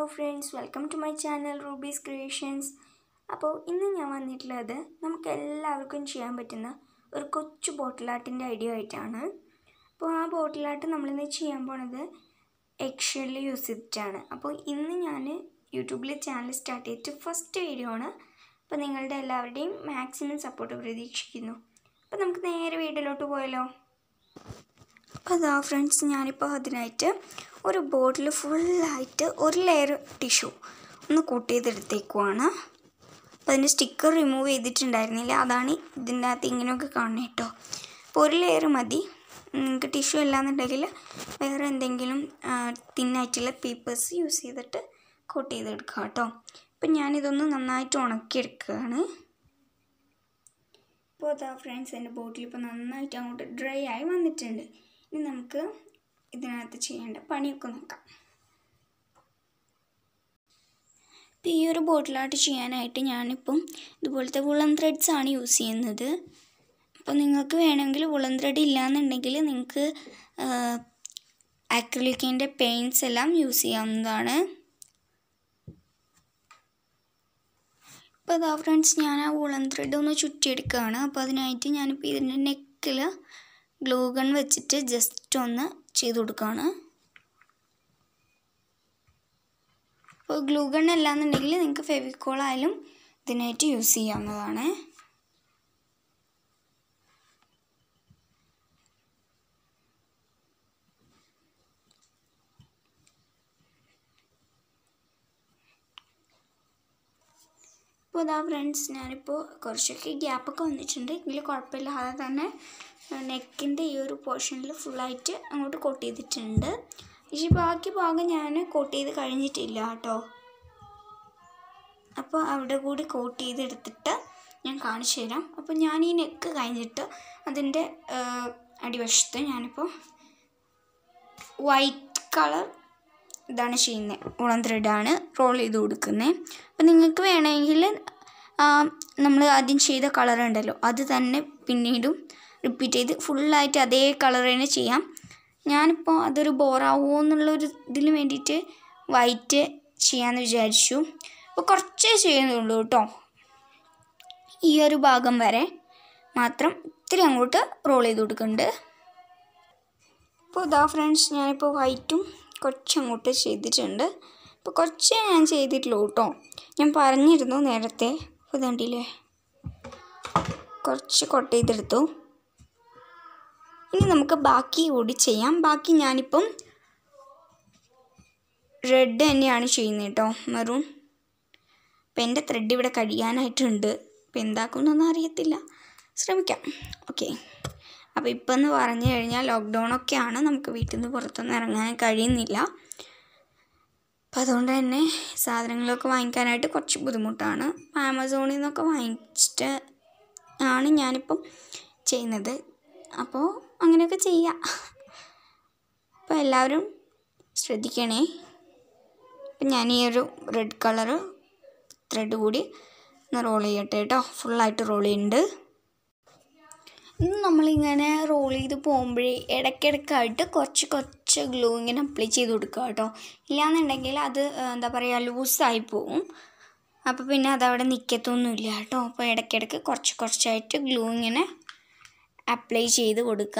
friends welcome to my channel Ruby's creations അപ്പോൾ ഇന്ന് ഞാൻ വന്നിട്ടുള്ളത് നമുക്ക് എല്ലാവർക്കും ചെയ്യാൻ പറ്റുന്ന ഒരു കൊച്ചു ബോട്ടിൽ ആർട്ടിൻ്റെ ഐഡിയ ആയിട്ടാണ് അപ്പോൾ ആ ബോട്ടിൽ ആർട്ട് നമ്മളിന്ന് ചെയ്യാൻ പോണത് എക്ഷലിൽ യൂസ് ചെയ്തിട്ടാണ് അപ്പോൾ ഇന്ന് ഞാൻ യൂട്യൂബിൽ ചാനൽ സ്റ്റാർട്ട് ചെയ്തിട്ട് ഫസ്റ്റ് വീഡിയോ ആണ് അപ്പോൾ നിങ്ങളുടെ എല്ലാവരുടെയും മാക്സിമം സപ്പോർട്ട് പ്രതീക്ഷിക്കുന്നു അപ്പോൾ നമുക്ക് നേരെ വീഡിയോയിലോട്ട് പോയാലോ അപ്പോൾ അതാ ഫ്രണ്ട്സ് ഞാനിപ്പോൾ അതിനായിട്ട് ഒരു ബോട്ടിൽ ഫുള്ളായിട്ട് ഒരു ലെയർ ടിഷ്യൂ ഒന്ന് കൂട്ട് ചെയ്തെടുത്തേക്കുവാണ് അപ്പോൾ അതിൻ്റെ സ്റ്റിക്കർ റിമൂവ് ചെയ്തിട്ടുണ്ടായിരുന്നില്ല അതാണ് ഇതിൻ്റെ അകത്ത് ഇങ്ങനെയൊക്കെ കാണുന്നത് കേട്ടോ അപ്പോൾ ഒരു ലെയർ മതി നിങ്ങൾക്ക് ടിഷ്യൂ ഇല്ലാന്നുണ്ടെങ്കിൽ വേറെ എന്തെങ്കിലും തിന്നായിട്ടുള്ള പേപ്പേഴ്സ് യൂസ് ചെയ്തിട്ട് കോട്ട് ചെയ്തെടുക്കുക കേട്ടോ അപ്പം ഞാനിതൊന്ന് നന്നായിട്ട് ഉണക്കിയെടുക്കുകയാണ് ഇപ്പോൾ അതാ ഫ്രണ്ട്സ് എൻ്റെ ബോട്ടിൽ ഇപ്പോൾ നന്നായിട്ട് അങ്ങോട്ട് ഡ്രൈ ആയി വന്നിട്ടുണ്ട് ഇനി നമുക്ക് ഇതിനകത്ത് ചെയ്യേണ്ട പണിയൊക്കെ നോക്കാം ഇപ്പം ഈ ഒരു ബോട്ടിലായിട്ട് ചെയ്യാനായിട്ട് ഞാനിപ്പം ഇതുപോലത്തെ വുളൻ ത്രെഡ്സ് ആണ് യൂസ് ചെയ്യുന്നത് അപ്പോൾ നിങ്ങൾക്ക് വേണമെങ്കിൽ വുളൻ ത്രെഡ് ഇല്ലയെന്നുണ്ടെങ്കിൽ നിങ്ങൾക്ക് ആക്രിലിക്കിൻ്റെ പെയിൻറ്റ്സ് എല്ലാം യൂസ് ചെയ്യാവുന്നതാണ് ഇപ്പോൾ അതാ ഫ്രണ്ട്സ് ഞാൻ ആ വുളൻ ത്രെഡ് ഒന്ന് ചുറ്റിയെടുക്കുകയാണ് അപ്പോൾ അതിനായിട്ട് ഞാനിപ്പോൾ ഇതിൻ്റെ നെക്കിൽ ഗ്ലൂ ഗൺ വെച്ചിട്ട് ജസ്റ്റ് ഒന്ന് ചെയ്ത് കൊടുക്കുകയാണ് അപ്പോൾ ഗ്ലൂ ഗൺ അല്ലാന്നുണ്ടെങ്കിൽ നിങ്ങൾക്ക് ഫെവിക്കോൾ ആയാലും ഇതിനായിട്ട് യൂസ് ചെയ്യാവുന്നതാണ് ഇപ്പോൾ ഇതാ ഫ്രണ്ട്സ് ഞാനിപ്പോൾ കുറച്ചൊക്കെ ഗ്യാപ്പൊക്കെ വന്നിട്ടുണ്ട് എങ്കിലും കുഴപ്പമില്ലാതെ തന്നെ നെക്കിൻ്റെ ഈ ഒരു പോർഷനിൽ ഫുള്ളായിട്ട് അങ്ങോട്ട് കോട്ട് ചെയ്തിട്ടുണ്ട് പക്ഷേ ബാക്കി ഭാഗം ഞാൻ കോട്ട് ചെയ്ത് കഴിഞ്ഞിട്ടില്ല കേട്ടോ അപ്പോൾ അവിടെ കൂടി കോട്ട് ചെയ്തെടുത്തിട്ട് ഞാൻ കാണിച്ചു തരാം അപ്പോൾ ഞാൻ ഈ നെക്ക് കഴിഞ്ഞിട്ട് അതിൻ്റെ അടിവശത്ത് ഞാനിപ്പോൾ വൈറ്റ് കളർ ഇതാണ് ചെയ്യുന്നത് ഉളം ത്രെഡാണ് റോൾ ചെയ്ത് കൊടുക്കുന്നത് അപ്പോൾ നിങ്ങൾക്ക് വേണമെങ്കിൽ നമ്മൾ ആദ്യം ചെയ്ത കളർ ഉണ്ടല്ലോ അത് തന്നെ പിന്നീടും റിപ്പീറ്റ് ചെയ്ത് ഫുള്ളായിട്ട് അതേ കളർ തന്നെ ചെയ്യാം ഞാനിപ്പോൾ അതൊരു ബോറാവുമോ എന്നുള്ളൊരു ഇതിന് വേണ്ടിയിട്ട് വൈറ്റ് ചെയ്യാമെന്ന് വിചാരിച്ചു അപ്പോൾ കുറച്ചേ ചെയ്യുന്നുള്ളൂ കേട്ടോ ഈ ഒരു ഭാഗം വരെ മാത്രം ഇത്തിരി അങ്ങോട്ട് റോൾ ചെയ്ത് കൊടുക്കുന്നുണ്ട് അപ്പോൾ ഇതാ ഫ്രണ്ട്സ് ഞാനിപ്പോൾ വൈറ്റും കുറച്ചങ്ങോട്ട് ചെയ്തിട്ടുണ്ട് അപ്പോൾ കുറച്ചേ ഞാൻ ചെയ്തിട്ടുള്ളൂ കേട്ടോ ഞാൻ പറഞ്ഞിരുന്നു നേരത്തെ അപ്പോൾ ഇതുണ്ടില്ലേ കുറച്ച് കൊട്ട് ചെയ്തെടുത്തു ഇനി നമുക്ക് ബാക്കി കൂടി ചെയ്യാം ബാക്കി ഞാനിപ്പം റെഡ് തന്നെയാണ് ചെയ്യുന്നത് കേട്ടോ മെറൂൺ അപ്പം എൻ്റെ ത്രെഡ് ഇവിടെ കഴിയാനായിട്ടുണ്ട് അപ്പോൾ എന്താക്കുന്നൊന്നും അറിയത്തില്ല ശ്രമിക്കാം ഓക്കെ അപ്പോൾ ഇപ്പം എന്ന് പറഞ്ഞു കഴിഞ്ഞാൽ ലോക്ക്ഡൗൺ ഒക്കെയാണ് നമുക്ക് വീട്ടിൽ നിന്ന് പുറത്തൊന്നും ഇറങ്ങാൻ കഴിയുന്നില്ല അപ്പോൾ അതുകൊണ്ട് തന്നെ സാധനങ്ങളൊക്കെ വാങ്ങിക്കാനായിട്ട് കുറച്ച് ബുദ്ധിമുട്ടാണ് ആമസോണിൽ നിന്നൊക്കെ വാങ്ങിച്ചിട്ട് ആണ് ഞാനിപ്പം ചെയ്യുന്നത് അപ്പോൾ അങ്ങനെയൊക്കെ ചെയ്യാം അപ്പോൾ എല്ലാവരും ശ്രദ്ധിക്കണേ അപ്പം ഞാൻ ഈ ഒരു റെഡ് കളറ് ത്രെഡ് കൂടി ഒന്ന് റോൾ ചെയ്യട്ടെ കേട്ടോ ഫുള്ളായിട്ട് റോൾ ചെയ്യുന്നുണ്ട് ഇന്ന് നമ്മളിങ്ങനെ റോൾ ചെയ്ത് പോകുമ്പോഴേ ഇടയ്ക്കിടയ്ക്കായിട്ട് കുറച്ച് കുറച്ച് ഗ്ലൂ ഇങ്ങനെ അപ്ലൈ ചെയ്ത് കൊടുക്കുക കേട്ടോ ഇല്ലാന്നുണ്ടെങ്കിൽ അത് എന്താ പറയുക ലൂസായി പോവും അപ്പോൾ പിന്നെ അതവിടെ നിൽക്കത്തൊന്നുമില്ല കേട്ടോ അപ്പോൾ ഇടയ്ക്കിടയ്ക്ക് കുറച്ച് കുറച്ചായിട്ട് ഗ്ലൂ ഇങ്ങനെ അപ്ലൈ ചെയ്ത് കൊടുക്കുക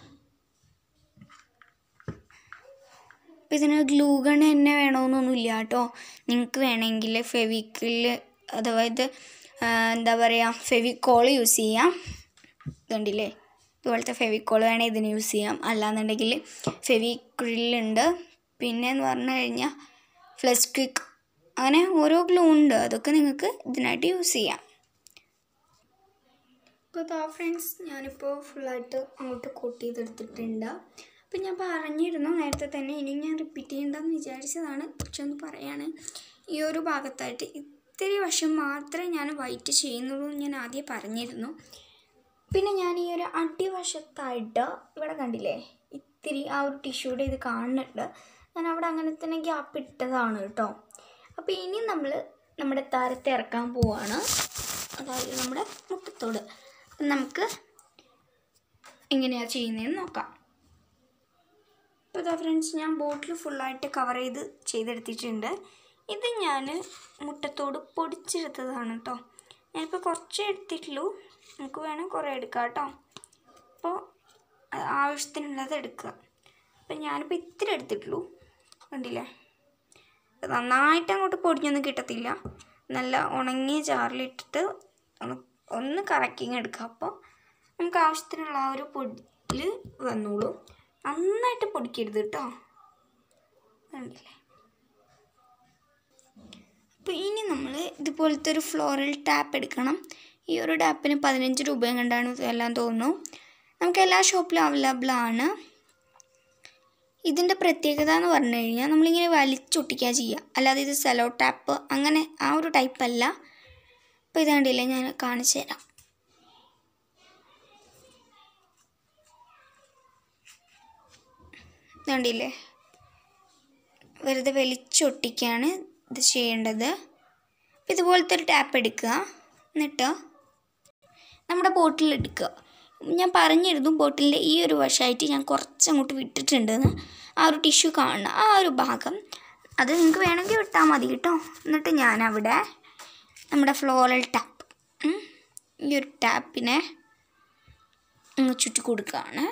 അപ്പോൾ ഇതിന് ഗ്ലൂ ഗൺ തന്നെ വേണമെന്നൊന്നുമില്ല കേട്ടോ നിങ്ങൾക്ക് വേണമെങ്കിൽ ഫെവിക്കില് അഥവാ ഇത് എന്താ പറയുക ഫെവിക്കോൾ യൂസ് ചെയ്യാം ഇതുണ്ടല്ലേ ഇതുപോലത്തെ ഫെവിക്കോൾ വേണേൽ ഇതിന് യൂസ് ചെയ്യാം അല്ലാന്നുണ്ടെങ്കിൽ ഫെവിക്രില്ലുണ്ട് പിന്നെ എന്ന് പറഞ്ഞു കഴിഞ്ഞാൽ ഫ്ലസ് ക്വിക്ക് അങ്ങനെ ഓരോ ഗ്ലൂ ഉണ്ട് അതൊക്കെ നിങ്ങൾക്ക് ഇതിനായിട്ട് യൂസ് ചെയ്യാം ഇപ്പോൾ താ ഫ്രണ്ട്സ് ഞാനിപ്പോൾ ഫുള്ളായിട്ട് അങ്ങോട്ട് കോട്ട് ചെയ്തെടുത്തിട്ടുണ്ട് അപ്പം ഞാൻ പറഞ്ഞിരുന്നു നേരത്തെ തന്നെ ഇനി ഞാൻ റിപ്പീറ്റ് ചെയ്യണ്ടെന്ന് വിചാരിച്ചതാണ് പക്ഷെ ഒന്ന് പറയാണ് ഈ ഒരു ഭാഗത്തായിട്ട് ഇത്തിരി വശം മാത്രമേ ഞാൻ വൈറ്റ് ചെയ്യുന്നുള്ളൂ എന്ന് ഞാൻ ആദ്യം പറഞ്ഞിരുന്നു പിന്നെ ഞാൻ ഈ ഒരു അടിവശത്തായിട്ട് ഇവിടെ കണ്ടില്ലേ ഇത്തിരി ആ ഒരു ടിഷ്യൂടെ ഇത് കാണുന്നുണ്ട് ഞാൻ അവിടെ അങ്ങനെ തന്നെ ഗ്യാപ്പ് ഇട്ടതാണ് കേട്ടോ അപ്പോൾ ഇനി നമ്മൾ നമ്മുടെ താരത്തെ ഇറക്കാൻ പോവാണ് അതായത് നമ്മുടെ മുട്ടത്തോട് അപ്പം നമുക്ക് എങ്ങനെയാണ് ചെയ്യുന്നതെന്ന് നോക്കാം ഇപ്പോൾ ഇതാ ഫ്രണ്ട്സ് ഞാൻ ബോട്ടിൽ ഫുള്ളായിട്ട് കവർ ചെയ്ത് ചെയ്തെടുത്തിട്ടുണ്ട് ഇത് ഞാൻ മുട്ടത്തോട് പൊടിച്ചെടുത്തതാണ് കേട്ടോ ഞാനിപ്പോൾ കുറച്ചേ എടുത്തിട്ടുള്ളൂ നമുക്ക് വേണം കുറേ എടുക്കാം കേട്ടോ അപ്പോൾ ആവശ്യത്തിനുള്ളത് എടുക്കുക അപ്പം ഞാനിപ്പോൾ ഇത്തിരി എടുത്തിട്ടുള്ളൂ കണ്ടില്ലേ ഇത് നന്നായിട്ട് അങ്ങോട്ട് പൊടിഞ്ഞൊന്നും കിട്ടത്തില്ല നല്ല ഉണങ്ങിയ ജാറിലിട്ടിട്ട് ഒന്ന് ഒന്ന് കറക്കിങ് എടുക്കുക അപ്പോൾ നമുക്ക് ആവശ്യത്തിനുള്ള ആ ഒരു പൊടിയിൽ വന്നോളൂ നന്നായിട്ട് പൊടിക്കരുത് കേട്ടോ കണ്ടില്ലേ അപ്പോൾ ഇനി നമ്മൾ ഇതുപോലത്തെ ഒരു ഫ്ലോറൽ ടാപ്പ് എടുക്കണം ഈ ഒരു ടാപ്പിന് പതിനഞ്ച് രൂപയും കണ്ടാണ് എല്ലാം തോന്നുന്നു നമുക്ക് എല്ലാ ഷോപ്പിലും അവൈലബിൾ ആണ് ഇതിൻ്റെ പ്രത്യേകത എന്ന് പറഞ്ഞു കഴിഞ്ഞാൽ നമ്മളിങ്ങനെ വലിച്ചൊട്ടിക്കുക ചെയ്യുക അല്ലാതെ ഇത് സെലോ ടാപ്പ് അങ്ങനെ ആ ഒരു ടൈപ്പ് അല്ല അപ്പോൾ ഇത് കണ്ടില്ലേ ഞാൻ കാണിച്ചു തരാം ഇത് കണ്ടില്ലേ വെറുതെ വലിച്ചൊട്ടിക്കുകയാണ് ഇത് ചെയ്യേണ്ടത് അപ്പോൾ ഇതുപോലത്തെ ഒരു ടാപ്പ് എടുക്കുക എന്നിട്ട് നമ്മുടെ ബോട്ടിൽ എടുക്കുക ഞാൻ പറഞ്ഞിരുന്നു ബോട്ടിലിൻ്റെ ഈ ഒരു വശമായിട്ട് ഞാൻ കുറച്ചങ്ങോട്ട് വിട്ടിട്ടുണ്ടെന്ന് ആ ഒരു ടിഷ്യൂ കാണുന്ന ആ ഒരു ഭാഗം അത് നിങ്ങൾക്ക് വേണമെങ്കിൽ വിട്ടാൽ മതി കേട്ടോ എന്നിട്ട് ഞാനവിടെ നമ്മുടെ ഫ്ലോറൽ ടാപ്പ് ഈ ഒരു ടാപ്പിനെ അങ്ങ് ചുറ്റി കൊടുക്കുകയാണ്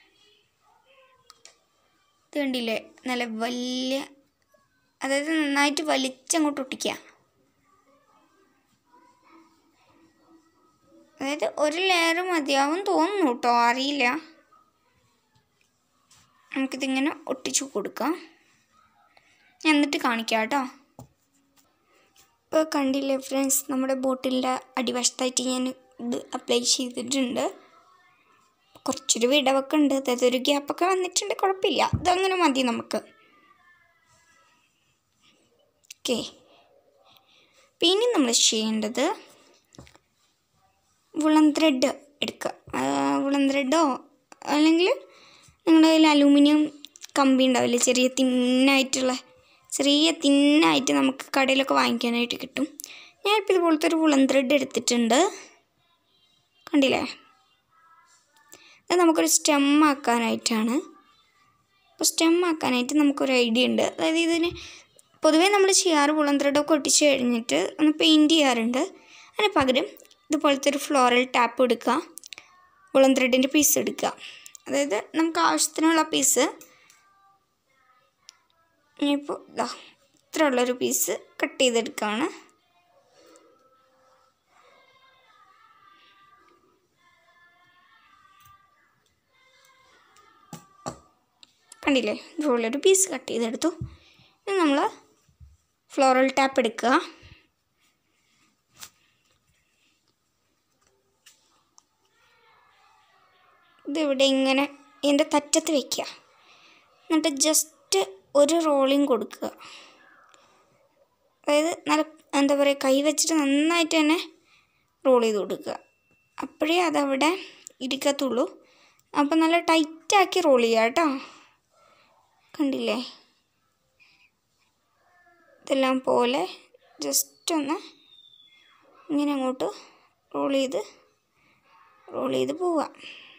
ഇത് കണ്ടില്ലേ നല്ല വലിയ അതായത് നന്നായിട്ട് വലിച്ചങ്ങോട്ട് ഒട്ടിക്കുക അതായത് ഒരു ലെയർ മതിയാവും തോന്നുന്നു കേട്ടോ അറിയില്ല നമുക്കിതിങ്ങനെ ഒട്ടിച്ചു കൊടുക്കാം ഞാൻ എന്നിട്ട് കാണിക്കാം കേട്ടോ ഇപ്പോൾ കണ്ടില്ലേ ഫ്രണ്ട്സ് നമ്മുടെ ബോട്ടിലിൻ്റെ അടിവശത്തായിട്ട് ഞാൻ ഇത് അപ്ലൈ ചെയ്തിട്ടുണ്ട് കുറച്ചൊരു വിടവൊക്കെ ഉണ്ട് അതായത് ഒരു ഗ്യാപ്പൊക്കെ വന്നിട്ടുണ്ട് കുഴപ്പമില്ല ഇതങ്ങനെ മതി നമുക്ക് ഓക്കെ പിന്നെ നമ്മൾ ചെയ്യേണ്ടത് വുളൻ ത്രെഡ് എടുക്കുക വുളൻ ത്രെഡോ അല്ലെങ്കിൽ നിങ്ങളുടെ കയ്യിൽ അലൂമിനിയം കമ്പി ഉണ്ടാവില്ലേ ചെറിയ തിന്നായിട്ടുള്ള ചെറിയ തിന്നായിട്ട് നമുക്ക് കടയിലൊക്കെ വാങ്ങിക്കാനായിട്ട് കിട്ടും ഞാനിപ്പോൾ ഇതുപോലത്തെ ഒരു വുളൻ ത്രെഡ് എടുത്തിട്ടുണ്ട് കണ്ടില്ലേ അത് നമുക്കൊരു സ്റ്റെം ആക്കാനായിട്ടാണ് അപ്പോൾ സ്റ്റെം ആക്കാനായിട്ട് നമുക്കൊരു ഐഡിയ ഉണ്ട് അതായത് ഇതിന് പൊതുവേ നമ്മൾ ചെയ്യാറ് വുളൻ ത്രെഡൊക്കെ ഒട്ടിച്ച് കഴിഞ്ഞിട്ട് ഒന്ന് പെയിൻറ്റ് ചെയ്യാറുണ്ട് അതിന് പകരം ഇതുപോലത്തെ ഒരു ഫ്ലോറൽ ടാപ്പ് എടുക്കുക വുളൻ ത്രെഡിൻ്റെ പീസ് എടുക്കുക അതായത് നമുക്ക് ആവശ്യത്തിനുള്ള പീസ് ഇനിയിപ്പോൾ ഇതാ ഇത്ര ഉള്ളൊരു പീസ് കട്ട് ചെയ്തെടുക്കുകയാണ് കണ്ടില്ലേ ഇതുപോലൊരു പീസ് കട്ട് ചെയ്തെടുത്തു ഇനി നമ്മൾ ഫ്ലോറൽ ടാപ്പ് എടുക്കുക ഇതിവിടെ ഇങ്ങനെ ഇതിൻ്റെ തറ്റത്ത് വയ്ക്കുക എന്നിട്ട് ജസ്റ്റ് ഒരു റോളിങ് കൊടുക്കുക അതായത് നല്ല എന്താ പറയുക കൈ വെച്ചിട്ട് നന്നായിട്ട് തന്നെ റോൾ ചെയ്ത് കൊടുക്കുക അപ്പോഴേ അതവിടെ ഇരിക്കത്തുള്ളൂ അപ്പം നല്ല ടൈറ്റാക്കി റോൾ ചെയ്യുക കേട്ടോ കണ്ടില്ലേ ഇതെല്ലാം പോലെ ജസ്റ്റ് ഒന്ന് ഇങ്ങനെ അങ്ങോട്ട് റോൾ ചെയ്ത് റോൾ ചെയ്ത് പോവാം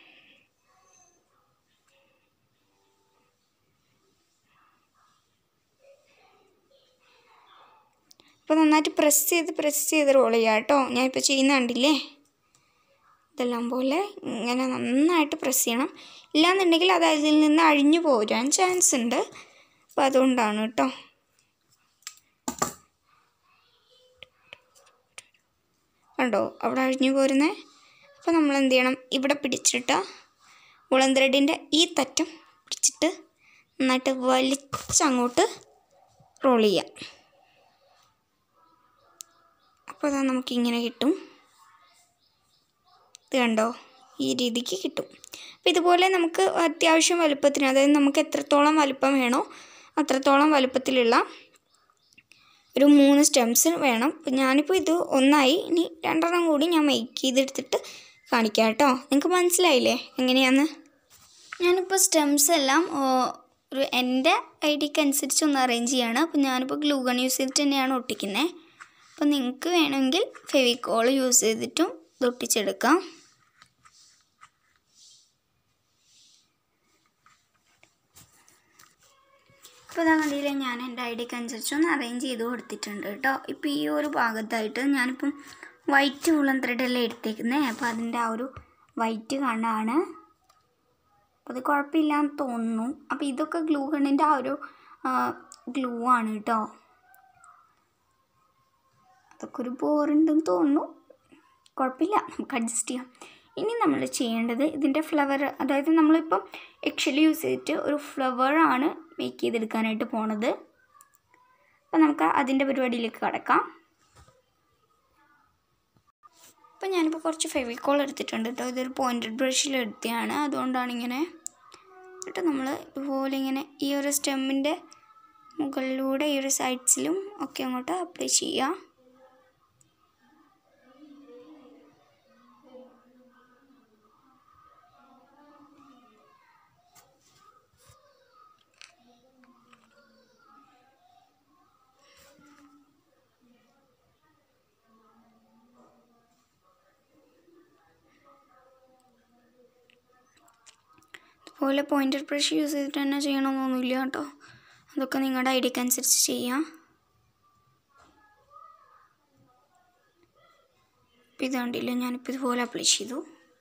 അപ്പോൾ നന്നായിട്ട് പ്രസ് ചെയ്ത് പ്രസ് ചെയ്ത് റോൾ ചെയ്യുക കേട്ടോ ഞാനിപ്പോൾ ചെയ്യുന്ന കണ്ടില്ലേ ഇതെല്ലാം പോലെ ഇങ്ങനെ നന്നായിട്ട് പ്രസ് ചെയ്യണം ഇല്ലാന്നുണ്ടെങ്കിൽ അത് അതിൽ നിന്ന് അഴിഞ്ഞു പോരാൻ ചാൻസ് ഉണ്ട് അപ്പോൾ അതുകൊണ്ടാണ് കേട്ടോ കണ്ടോ അവിടെ അഴിഞ്ഞു പോരുന്നേ അപ്പോൾ നമ്മൾ എന്ത് ചെയ്യണം ഇവിടെ പിടിച്ചിട്ട് ഉളൻ ത്രെഡിൻ്റെ ഈ തറ്റം പിടിച്ചിട്ട് നന്നായിട്ട് വലിച്ചങ്ങോട്ട് റോൾ ചെയ്യാം അപ്പോൾ അതാ നമുക്കിങ്ങനെ കിട്ടും ഇത് കണ്ടോ ഈ രീതിക്ക് കിട്ടും അപ്പോൾ ഇതുപോലെ നമുക്ക് അത്യാവശ്യം വലുപ്പത്തിന് അതായത് നമുക്ക് എത്രത്തോളം വലുപ്പം വേണോ അത്രത്തോളം വലുപ്പത്തിലുള്ള ഒരു മൂന്ന് സ്റ്റെംസ് വേണം അപ്പം ഞാനിപ്പോൾ ഇത് ഒന്നായി ഇനി രണ്ടെണ്ണം കൂടി ഞാൻ മേക്ക് ചെയ്തെടുത്തിട്ട് കാണിക്കാം കേട്ടോ നിങ്ങൾക്ക് മനസ്സിലായില്ലേ എങ്ങനെയാന്ന് ഞാനിപ്പോൾ സ്റ്റെംസ് എല്ലാം ഓ, ഒരു എൻ്റെ ഐഡിയക്ക് അനുസരിച്ച് ഒന്ന് അറേഞ്ച് ചെയ്യാണ് അപ്പോൾ ഞാനിപ്പോൾ ഗ്ലൂ ഗൺ യൂസ് ചെയ്തിട്ട് തന്നെയാണ് ഒട്ടിക്കുന്നത് അപ്പോൾ നിങ്ങൾക്ക് വേണമെങ്കിൽ ഫെവിക്കോൾ യൂസ് ചെയ്തിട്ടും ഇത് ഒട്ടിച്ചെടുക്കാം ഇപ്പോൾ ഇതാ കണ്ടില്ലേ ഞാൻ എൻ്റെ ഐഡിയക്ക് അനുസരിച്ച് ഒന്ന് അറേഞ്ച് ചെയ്ത് കൊടുത്തിട്ടുണ്ട് കേട്ടോ ഇപ്പോൾ ഈ ഒരു ഭാഗത്തായിട്ട് ഞാനിപ്പം വൈറ്റ് ഉള്ളൻ ത്രെഡല്ലേ എടുത്തേക്കുന്നത് അപ്പോൾ അതിൻ്റെ ആ ഒരു വൈറ്റ് കണ്ണാണ് അപ്പോൾ അത് കുഴപ്പമില്ലാന്ന് തോന്നുന്നു അപ്പോൾ ഇതൊക്കെ ഗ്ലൂ കണ്ണിൻ്റെ ആ ഒരു ഗ്ലൂ ആണ് കേട്ടോ അതൊക്കെ ഒരു ബോറുണ്ടെന്ന് തോന്നുന്നു കുഴപ്പമില്ല നമുക്ക് അഡ്ജസ്റ്റ് ചെയ്യാം ഇനി നമ്മൾ ചെയ്യേണ്ടത് ഇതിൻ്റെ ഫ്ലവർ അതായത് നമ്മളിപ്പം എക്ഷലി യൂസ് ചെയ്തിട്ട് ഒരു ഫ്ലവറാണ് മേക്ക് ചെയ്തെടുക്കാനായിട്ട് പോണത് അപ്പം നമുക്ക് അതിൻ്റെ പരിപാടിയിലേക്ക് കടക്കാം അപ്പം ഞാനിപ്പോൾ കുറച്ച് ഫെവിക്കോൾ എടുത്തിട്ടുണ്ട് കേട്ടോ ഇതൊരു പോയിൻറ്റഡ് ബ്രഷിൽ എടുത്തതാണ് അതുകൊണ്ടാണ് ഇങ്ങനെ എന്നിട്ട് നമ്മൾ ഇതുപോലെ ഇങ്ങനെ ഈ ഒരു സ്റ്റെമ്മിൻ്റെ മുകളിലൂടെ ഈ ഒരു സൈഡ്സിലും ഒക്കെ അങ്ങോട്ട് അപ്ലൈ ചെയ്യുക അതുപോലെ പോയിൻ്റർ ബ്രഷ് യൂസ് ചെയ്തിട്ട് തന്നെ ചെയ്യണമെന്നൊന്നുമില്ല കേട്ടോ അതൊക്കെ നിങ്ങളുടെ ഐഡിയക്ക് അനുസരിച്ച് ചെയ്യാം ഇപ്പം ഇത് കണ്ടില്ല ഞാനിപ്പോൾ ഇതുപോലെ അപ്ലൈ ചെയ്തു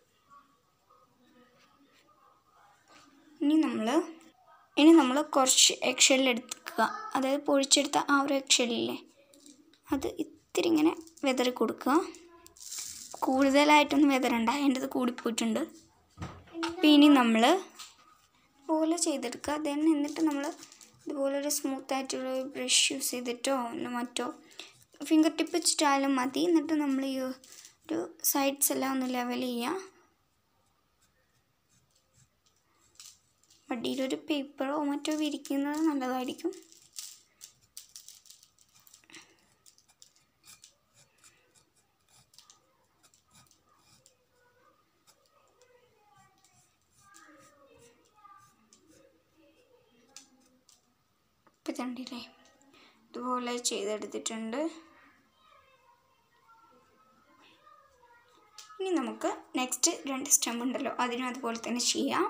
ഇനി നമ്മൾ ഇനി നമ്മൾ കുറച്ച് എക്ഷലിലെടുക്കുക അതായത് പൊഴിച്ചെടുത്ത ആ ഒരു എക്ഷലില്ലേ അത് ഇത്തിരി ഇങ്ങനെ വെതറി കൊടുക്കുക കൂടുതലായിട്ടൊന്നും വെതറണ്ട എൻ്റെത് കൂടിപ്പോയിട്ടുണ്ട് അപ്പം ഇനി നമ്മൾ ഇതുപോലെ ചെയ്തെടുക്കുക ദെൻ എന്നിട്ട് നമ്മൾ ഇതുപോലെ ഒരു സ്മൂത്ത് ആയിട്ടുള്ള ബ്രഷ് യൂസ് ചെയ്തിട്ടോ അല്ല മറ്റോ ഫിംഗർ ടിപ്പ് വെച്ചിട്ടായാലും മതി എന്നിട്ട് നമ്മൾ ഈ ഒരു സൈഡ്സ് എല്ലാം ഒന്ന് ലെവൽ ചെയ്യുക വടിയിലൊരു പേപ്പറോ മറ്റോ വിരിക്കുന്നത് നല്ലതായിരിക്കും ഇപ്പം കണ്ടില്ലേ ഇതുപോലെ ചെയ്തെടുത്തിട്ടുണ്ട് ഇനി നമുക്ക് നെക്സ്റ്റ് രണ്ട് സ്റ്റെം ഉണ്ടല്ലോ അതിനും അതുപോലെ തന്നെ ചെയ്യാം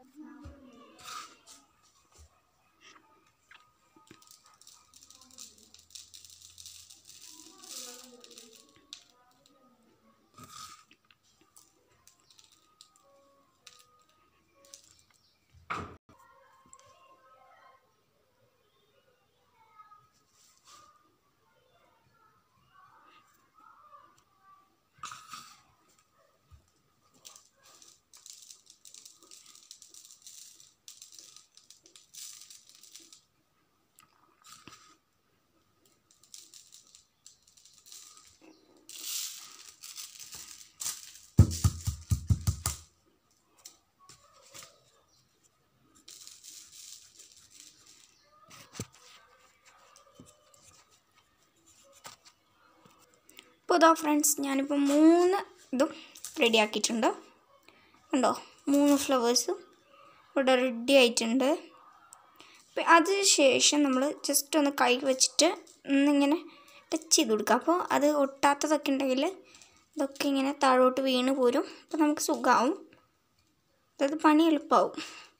ഇപ്പോൾ ഇതാ ഫ്രണ്ട്സ് ഞാനിപ്പോൾ മൂന്ന് ഇതും റെഡി ആക്കിയിട്ടുണ്ട് കണ്ടോ മൂന്ന് ഫ്ലവേഴ്സും ഇവിടെ റെഡി ആയിട്ടുണ്ട് അപ്പം അതിന് ശേഷം നമ്മൾ ജസ്റ്റ് ഒന്ന് കൈ വെച്ചിട്ട് ഒന്നിങ്ങനെ ടച്ച് ചെയ്ത് കൊടുക്കുക അപ്പോൾ അത് ഒട്ടാത്തതൊക്കെ ഉണ്ടെങ്കിൽ ഇതൊക്കെ ഇങ്ങനെ താഴോട്ട് വീണ് പോരും അപ്പോൾ നമുക്ക് സുഖമാവും അതായത് പണി എളുപ്പമാവും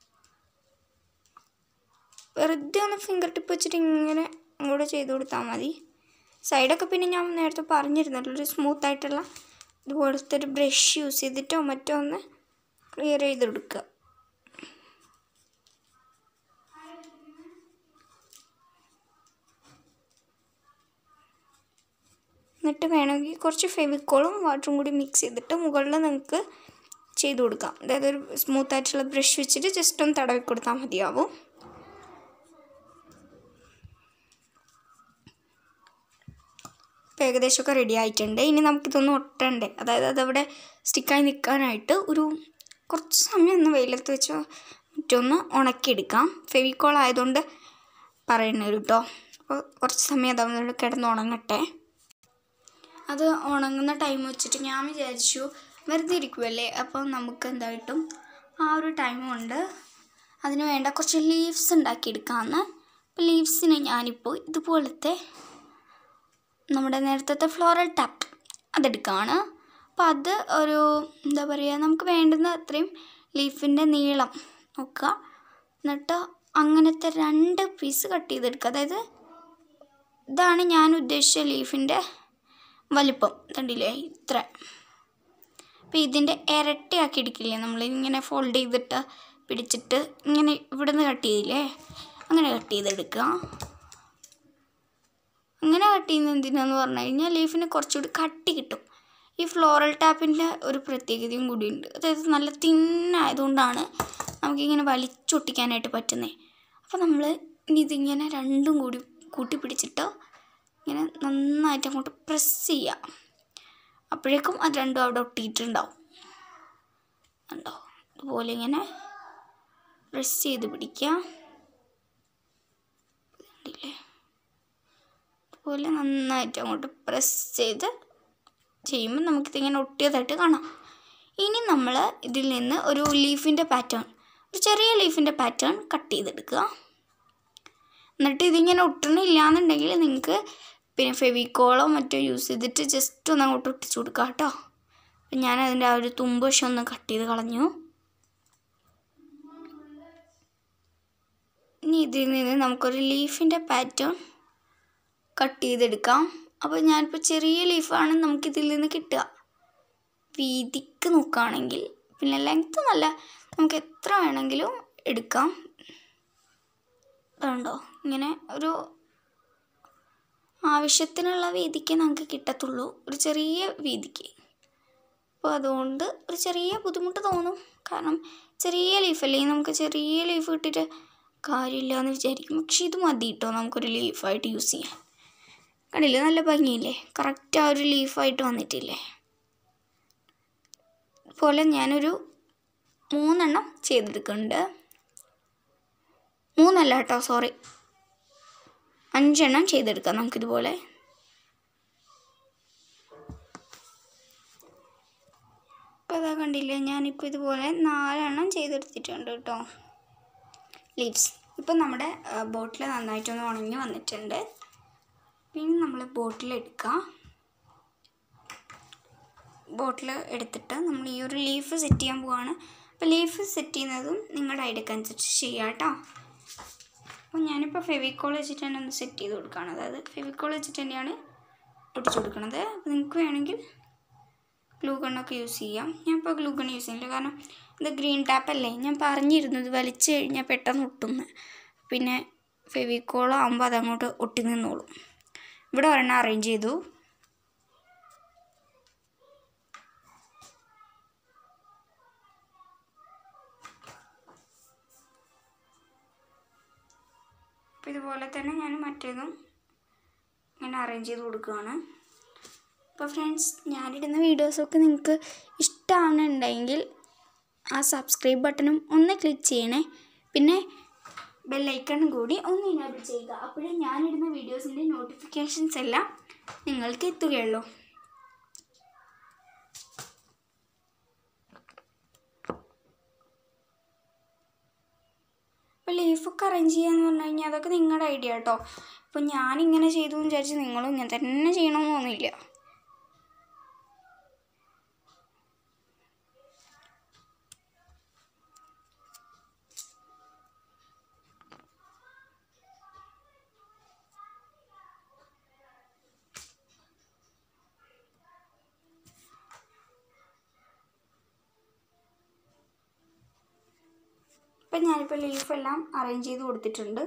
വെറുതെ ഒന്ന് ഫിംഗർ ടിപ്പ് വെച്ചിട്ട് ഇങ്ങനെ അങ്ങോട്ട് ചെയ്ത് കൊടുത്താൽ മതി സൈഡൊക്കെ പിന്നെ ഞാൻ നേരത്തെ പറഞ്ഞിരുന്നല്ലോ ഒരു സ്മൂത്ത് ആയിട്ടുള്ള ഇതുപോലത്തെ ഒരു ബ്രഷ് യൂസ് ചെയ്തിട്ടോ മറ്റോ ഒന്ന് ക്ലിയർ ചെയ്ത് കൊടുക്കുക എന്നിട്ട് വേണമെങ്കിൽ കുറച്ച് ഫെവിക്കോളും വാട്ടറും കൂടി മിക്സ് ചെയ്തിട്ട് മുകളിൽ നിങ്ങൾക്ക് ചെയ്ത് കൊടുക്കാം അതായത് ഒരു സ്മൂത്ത് ആയിട്ടുള്ള ബ്രഷ് വെച്ചിട്ട് ജസ്റ്റ് ഒന്ന് തടവി കൊടുത്താൽ മതിയാവും ഇപ്പോൾ ഏകദേശമൊക്കെ റെഡി ആയിട്ടുണ്ട് ഇനി നമുക്കിതൊന്ന് ഒട്ടണ്ടേ അതായത് അതവിടെ സ്റ്റിക്കായി നിൽക്കാനായിട്ട് ഒരു കുറച്ച് സമയം ഒന്ന് വെയിലത്ത് വെച്ച് മറ്റൊന്ന് ഉണക്കിയെടുക്കാം ഫെവിക്കോൾ ആയതുകൊണ്ട് പറയുന്നത് കേട്ടോ അപ്പോൾ കുറച്ച് സമയം അതവിടെ കിടന്ന് ഉണങ്ങട്ടെ അത് ഉണങ്ങുന്ന ടൈം വെച്ചിട്ട് ഞാൻ വിചാരിച്ചു വെറുതെ ഇരിക്കുമല്ലേ അപ്പോൾ നമുക്ക് എന്തായിട്ടും ആ ഒരു ടൈം കൊണ്ട് അതിന് വേണ്ട കുറച്ച് ലീവ്സ് ഉണ്ടാക്കിയെടുക്കാമെന്ന് അപ്പോൾ ലീവ്സിന് ഞാനിപ്പോൾ ഇതുപോലത്തെ നമ്മുടെ നേരത്തെ ഫ്ലോറൽ ടാപ്പ് അതെടുക്കുകയാണ് അപ്പോൾ അത് ഒരു എന്താ പറയുക നമുക്ക് വേണ്ടുന്ന അത്രയും ലീഫിൻ്റെ നീളം നോക്കുക എന്നിട്ട് അങ്ങനത്തെ രണ്ട് പീസ് കട്ട് ചെയ്തെടുക്കുക അതായത് ഇതാണ് ഞാൻ ഉദ്ദേശിച്ച ലീഫിൻ്റെ വലിപ്പം കണ്ടില്ലേ ഇത്ര അപ്പോൾ ഇതിൻ്റെ ഇരട്ടിയാക്കി എടുക്കില്ലേ നമ്മൾ ഇങ്ങനെ ഫോൾഡ് ചെയ്തിട്ട് പിടിച്ചിട്ട് ഇങ്ങനെ ഇവിടുന്ന് കട്ട് ചെയ്തില്ലേ അങ്ങനെ കട്ട് ചെയ്തെടുക്കുക അങ്ങനെ കട്ട് ചെയ്യുന്നത് എന്തിനാന്ന് പറഞ്ഞു കഴിഞ്ഞാൽ ലീഫിന് കുറച്ചുകൂടി കട്ടി കിട്ടും ഈ ഫ്ലോറൽ ടാപ്പിൻ്റെ ഒരു പ്രത്യേകതയും കൂടിയുണ്ട് അതായത് നല്ല തിന്നായതുകൊണ്ടാണ് നമുക്കിങ്ങനെ വലിച്ചൊട്ടിക്കാനായിട്ട് പറ്റുന്നത് അപ്പോൾ നമ്മൾ ഇനി ഇതിങ്ങനെ രണ്ടും കൂടി കൂട്ടി പിടിച്ചിട്ട് ഇങ്ങനെ നന്നായിട്ട് അങ്ങോട്ട് പ്രസ് ചെയ്യുക അപ്പോഴേക്കും അത് രണ്ടും അവിടെ ഒട്ടിയിട്ടുണ്ടാവും കണ്ടോ അതുപോലെ ഇങ്ങനെ പ്രസ് ചെയ്ത് പിടിക്കുക കണ്ടില്ലേ അതുപോലെ നന്നായിട്ട് അങ്ങോട്ട് പ്രസ് ചെയ്ത് ചെയ്യുമ്പോൾ നമുക്കിതിങ്ങനെ ഒട്ടിയതായിട്ട് കാണാം ഇനി നമ്മൾ ഇതിൽ നിന്ന് ഒരു ലീഫിൻ്റെ പാറ്റേൺ ഒരു ചെറിയ ലീഫിൻ്റെ പാറ്റേൺ കട്ട് ചെയ്തെടുക്കുക എന്നിട്ട് ഇതിങ്ങനെ ഒട്ടണില്ല എന്നുണ്ടെങ്കിൽ നിങ്ങൾക്ക് പിന്നെ ഫെവിക്കോളോ മറ്റോ യൂസ് ചെയ്തിട്ട് ജസ്റ്റ് ഒന്ന് അങ്ങോട്ട് ഒട്ടിച്ചു കൊടുക്കുക കേട്ടോ അപ്പം ഞാൻ അതിൻ്റെ ആ ഒരു തുമ്പ് വശം ഒന്ന് കട്ട് ചെയ്ത് കളഞ്ഞു ഇനി ഇതിൽ നിന്ന് നമുക്കൊരു ലീഫിൻ്റെ പാറ്റേൺ കട്ട് ചെയ്തെടുക്കാം അപ്പോൾ ഞാനിപ്പോൾ ചെറിയ ലീഫാണ് നമുക്കിതിൽ നിന്ന് കിട്ടുക വീതിക്ക് നോക്കുകയാണെങ്കിൽ പിന്നെ ലെങ്ത്ത് നല്ല നമുക്ക് എത്ര വേണമെങ്കിലും എടുക്കാം അതുണ്ടോ ഇങ്ങനെ ഒരു ആവശ്യത്തിനുള്ള വീതിക്ക് നമുക്ക് കിട്ടത്തുള്ളൂ ഒരു ചെറിയ വീതിക്ക് അപ്പോൾ അതുകൊണ്ട് ഒരു ചെറിയ ബുദ്ധിമുട്ട് തോന്നും കാരണം ചെറിയ ലീഫല്ലേ നമുക്ക് ചെറിയ ലീഫ് കിട്ടിയിട്ട് കാര്യമില്ല എന്ന് വിചാരിക്കും പക്ഷെ ഇത് മതി കേട്ടോ നമുക്കൊരു ലീഫായിട്ട് യൂസ് ചെയ്യാൻ കണ്ടില്ലേ നല്ല ഭംഗിയില്ലേ കറക്റ്റ് ആ ഒരു ലീഫായിട്ട് വന്നിട്ടില്ലേ അതുപോലെ ഞാനൊരു മൂന്നെണ്ണം ചെയ്തെടുക്കുന്നുണ്ട് മൂന്നല്ല കേട്ടോ സോറി അഞ്ചെണ്ണം ചെയ്തെടുക്കാം നമുക്കിതുപോലെ ഇപ്പോൾ അതാ കണ്ടില്ലേ ഞാനിപ്പോൾ ഇതുപോലെ നാലെണ്ണം ചെയ്തെടുത്തിട്ടുണ്ട് കേട്ടോ ലീവ്സ് ഇപ്പം നമ്മുടെ ബോട്ടിൽ നന്നായിട്ടൊന്ന് ഉണങ്ങി വന്നിട്ടുണ്ട് പിന്നെ നമ്മൾ ബോട്ടിൽ എടുക്കുക ബോട്ടിൽ എടുത്തിട്ട് നമ്മൾ ഈ ഒരു ലീഫ് സെറ്റ് ചെയ്യാൻ പോവാണ് അപ്പോൾ ലീഫ് സെറ്റ് ചെയ്യുന്നതും നിങ്ങളുടെ ഐഡിയക്ക് അനുസരിച്ച് ചെയ്യാം കേട്ടോ അപ്പോൾ ഞാനിപ്പോൾ ഫെവിക്കോൾ വെച്ചിട്ടാണ് ഒന്ന് സെറ്റ് ചെയ്ത് കൊടുക്കുകയാണ് അതായത് ഫെവിക്കോൾ വെച്ചിട്ട് തന്നെയാണ് ഒട്ടിച്ചു കൊടുക്കുന്നത് അപ്പോൾ നിങ്ങൾക്ക് വേണമെങ്കിൽ ഗ്ലൂ ഗണ്ണൊക്കെ യൂസ് ചെയ്യാം ഞാൻ ഇപ്പോൾ ഗ്ലൂ ഗൺ യൂസ് ചെയ്യുന്നില്ല കാരണം ഇത് ഗ്രീൻ ടാപ്പ് അല്ലേ ഞാൻ പറഞ്ഞിരുന്നു ഇത് വലിച്ചു കഴിഞ്ഞാൽ പെട്ടെന്ന് ഒട്ടുന്നു പിന്നെ ഫെവിക്കോൾ ആകുമ്പോൾ അതങ്ങോട്ട് ഒട്ടി നിന്നോളും ഇവിടെ ഒരെണ്ണം അറേഞ്ച് ചെയ്തു അപ്പോൾ ഇതുപോലെ തന്നെ ഞാൻ മറ്റേതും ഇങ്ങനെ അറേഞ്ച് ചെയ്ത് കൊടുക്കുകയാണ് അപ്പോൾ ഫ്രണ്ട്സ് ഞാനിടുന്ന വീഡിയോസൊക്കെ നിങ്ങൾക്ക് ഇഷ്ടമാണെന്നുണ്ടെങ്കിൽ ആ സബ്സ്ക്രൈബ് ബട്ടണും ഒന്ന് ക്ലിക്ക് ചെയ്യണേ പിന്നെ ബെല്ലൈക്കണും കൂടി ഒന്ന് ഇനേബിൾ ചെയ്യുക അപ്പോഴേ ഞാനിടുന്ന വീഡിയോസിൻ്റെ നോട്ടിഫിക്കേഷൻസ് എല്ലാം നിങ്ങൾക്ക് എത്തുകയുള്ളൂ അപ്പോൾ ലീഫൊക്കെ അറേഞ്ച് ചെയ്യാന്ന് പറഞ്ഞു കഴിഞ്ഞാൽ അതൊക്കെ നിങ്ങളുടെ ഐഡിയ കേട്ടോ ഇപ്പോൾ ഞാനിങ്ങനെ ചെയ്തു എന്ന് വിചാരിച്ച് നിങ്ങളും ഇങ്ങനെ തന്നെ ചെയ്യണമെന്നൊന്നുമില്ല ഇപ്പം ഞാനിപ്പോൾ ലീഫെല്ലാം അറേഞ്ച് ചെയ്ത് കൊടുത്തിട്ടുണ്ട്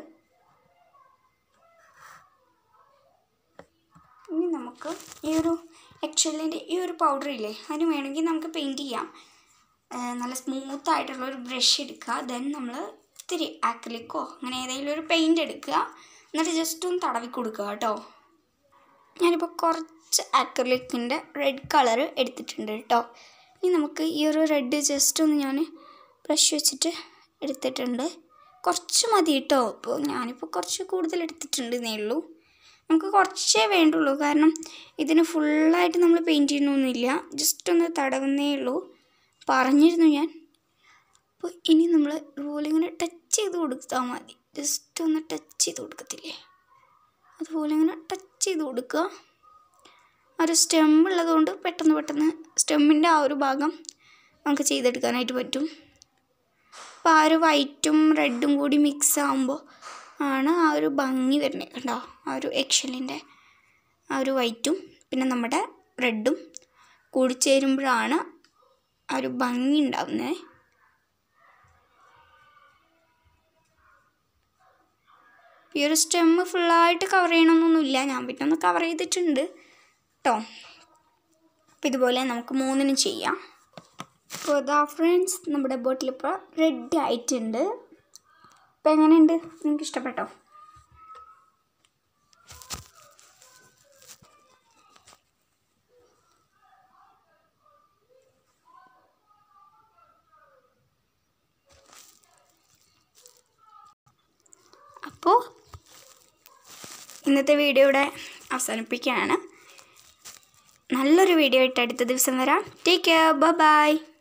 ഇനി നമുക്ക് ഈ ഒരു എക്സലിൻ്റെ ഈ ഒരു പൗഡർ ഇല്ലേ അതിന് വേണമെങ്കിൽ നമുക്ക് പെയിൻറ്റ് ചെയ്യാം ആ, നല്ല സ്മൂത്ത് ആയിട്ടുള്ള ഒരു ബ്രഷ് എടുക്കുക ദെൻ നമ്മൾ ഇത്തിരി ആക്രിലിക്കോ അങ്ങനെ ഏതെങ്കിലും ഒരു പെയിൻറ്റ് എടുക്കുക എന്നിട്ട് ജസ്റ്റ് ഒന്ന് തടവി കൊടുക്കുക കേട്ടോ ഞാനിപ്പോൾ കുറച്ച് ആക്രിലിക്കിൻ്റെ റെഡ് കളർ എടുത്തിട്ടുണ്ട് കേട്ടോ ഇനി നമുക്ക് ഈ ഒരു റെഡ് ജസ്റ്റ് ഒന്ന് ഞാൻ ബ്രഷ് വെച്ചിട്ട് എടുത്തിട്ടുണ്ട് കുറച്ച് മതി കേട്ടോ ഇപ്പോൾ ഞാനിപ്പോൾ കുറച്ച് കൂടുതൽ എടുത്തിട്ടുണ്ട് എന്നേ ഉള്ളൂ നമുക്ക് കുറച്ചേ വേണ്ടുള്ളൂ കാരണം ഇതിന് ഫുള്ളായിട്ട് നമ്മൾ പെയിൻറ്റ് ചെയ്യണമൊന്നുമില്ല ജസ്റ്റ് ഒന്ന് തടവുന്നേ ഉള്ളൂ പറഞ്ഞിരുന്നു ഞാൻ അപ്പോൾ ഇനി നമ്മൾ ഇതുപോലെ ഇങ്ങനെ ടച്ച് ചെയ്ത് കൊടുത്താൽ മതി ജസ്റ്റ് ഒന്ന് ടച്ച് ചെയ്ത് കൊടുക്കത്തില്ലേ അതുപോലെ ഇങ്ങനെ ടച്ച് ചെയ്ത് കൊടുക്കുക ആ ഒരു സ്റ്റെം ഉള്ളതുകൊണ്ട് പെട്ടെന്ന് പെട്ടെന്ന് സ്റ്റെമ്മിൻ്റെ ആ ഒരു ഭാഗം നമുക്ക് ചെയ്തെടുക്കാനായിട്ട് പറ്റും അപ്പോൾ ആ ഒരു വൈറ്റും റെഡും കൂടി മിക്സ് ആകുമ്പോൾ ആണ് ആ ഒരു ഭംഗി വരുന്നത് കണ്ടോ ആ ഒരു എക്ഷലിൻ്റെ ആ ഒരു വൈറ്റും പിന്നെ നമ്മുടെ റെഡും കൂടി ചേരുമ്പോഴാണ് ആ ഒരു ഭംഗി ഉണ്ടാവുന്നത് ഈ ഒരു സ്റ്റെമ്മ് ഫുള്ളായിട്ട് കവർ ചെയ്യണമെന്നൊന്നുമില്ല ഞാൻ പിന്നെ ഒന്ന് കവർ ചെയ്തിട്ടുണ്ട് കേട്ടോ അപ്പോൾ ഇതുപോലെ നമുക്ക് മൂന്നിനും ചെയ്യാം അപ്പോൾ അതാ ഫ്രണ്ട്സ് നമ്മുടെ ബോട്ടിൽ ഇപ്പോൾ റെഡി ആയിട്ടുണ്ട് അപ്പോൾ എങ്ങനെയുണ്ട് നിങ്ങൾക്ക് ഇഷ്ടപ്പെട്ടോ അപ്പോൾ ഇന്നത്തെ വീഡിയോ ഇവിടെ അവസാനിപ്പിക്കുകയാണ് നല്ലൊരു വീഡിയോ ആയിട്ട് അടുത്ത ദിവസം വരാം ടേക്ക് കെയർ ബൈ